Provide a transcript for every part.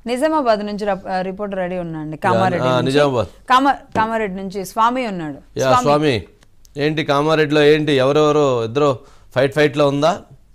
నిజామాబాద్ నుంచి రప్- reporter ready ఉన్నాండి కామారెడ్డి ఆ, నుంచి. నిజామాబాద్. కామ- కామారెడ్డి నుంచి స్వామి ఉన్నాడు యా స్వామి ఏంటి కామారెడ్డిలో ఏంటి ఎవరెవరు ఇద్దరు ఫైట్ ఫైట్లో ఉందా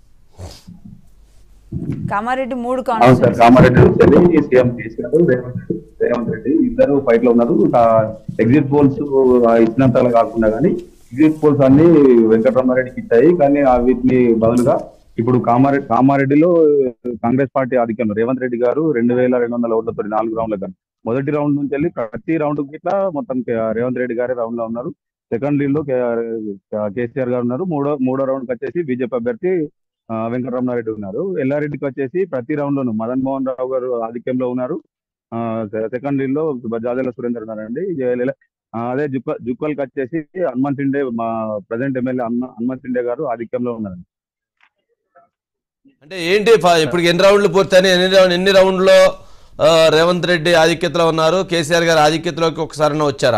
కామారెడ్డి మూడు అవును సార్ కాన్స్టిట్యూన్స్ కామారెడ్డి నుంచి వెళ్ళి సీఎం కేసీఆర్ రేవంత్ రెడ్డి- రేవంత్ రెడ్డి ఇద్దరు ఫైట్ లో ఉన్నారు ఎగ్జిట్ పోల్స్ ఇచ్చినంతలా కాకుండా కానీ ఎగ్జిట్ పోల్స్ అన్ని వెంకటరమారెడ్డికి ఇచ్చాయి కానీ ఆ వీటిని బదులుగా ఇప్పుడు కామారెడ్డి కామారెడ్డిలో కాంగ్రెస్ పార్టీ ఆధిక్యంలో రేవంత్ రెడ్డి గారు రెండు వేల రెండు వందల ఓట్లతో నాలుగు రౌండ్ల కానీ మొదటి రౌండ్ నుంచి వెళ్ళి ప్రతి రౌండ్ ఇట్లా మొత్తం కే- రేవంత్ రెడ్డి గారే రౌండ్ లో ఉన్నారు సెకండ్ లీడ్ లో కే- కేసీఆర్ గారు ఉన్నారు మూడో మూడో రౌండ్ వచ్చేసి బీజేపీ అభ్యర్థి ఆ, వెంకటరమణారెడ్డి ఉన్నారు ఎల్లారెడ్డికి వచ్చేసి ప్రతి రౌండ్ లోను మదన్ మోహన్ రావు గారు ఆధిక్యంలో ఉన్నారు ఆ, సె- సెకండ్ లీడ్ లో జాజల సురేందర్ ఉన్నారండి జయలలిత ఆ, అదే జుక్క జుక్కల్కి వచ్చేసి హనుమంత్ ఇండే మా ప్రజెంట్ ఎమ్మెల్యే హనుమ- హనుమంత్ ఇండే గారు ఆధిక్యంలో ఉన్నారండి అంటే ఏంటి ఫ- ఇప్పుడు ఎన్ని రౌండ్లు పూర్తయినాయి ఎన్ని రౌండ్ ఎన్ని రౌండ్లో ఆ, రేవంత్ రెడ్డి ఆధిక్యతలో ఉన్నారు కేసీఆర్ గారు ఆధిక్యతలోకి ఒకసారి వచ్చారా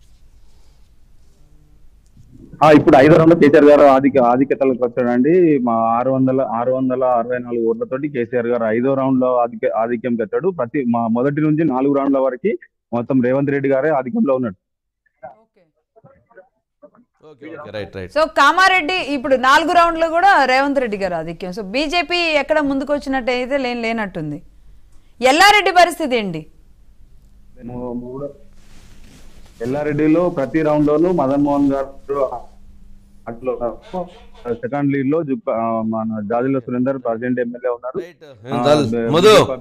ఆ, ఇప్పుడు ఐదో రౌండ్ లో కేసీఆర్ గారు ఆధిక ఆధిక్యతలకు వచ్చాడండి మా ఆరు వందల ఆరు వందల అరవై నాలుగు ఓట్లతోటి కేసీఆర్ గారు ఐదో రౌండ్ లో ఆధిక్య ఆధిక్యం తెచ్చాడు ప్రతి మా మొదటి నుంచి నాలుగు రౌండ్ల వరకు మొత్తం రేవంత్ రెడ్డి గారే ఆధిక్యంలో ఉన్నాడు okay okay right right so Kamareddy ఇప్పుడు నాలుగు రౌండ్లు కూడా రేవంత్ రెడ్డి గారు ఆధిక్యం సో బీజేపీ ఎక్కడ ముందుకు వచ్చినట్టు అయితే లేని లేనట్టుంది ఎల్లారెడ్డి పరిస్థితి ఏంటి మూ- మూడో ఎల్లారెడ్డిలో ప్రతి రౌండ్ లోను మదన్ మోహన్ గారు అట్లో సెకండ్ లీడ్ లో జుక్క- ఆ, మన జాజిల సురేందర్ ప్రజెంట్ ఎమ్మెల్యే ఉన్నారు రైట్ మధు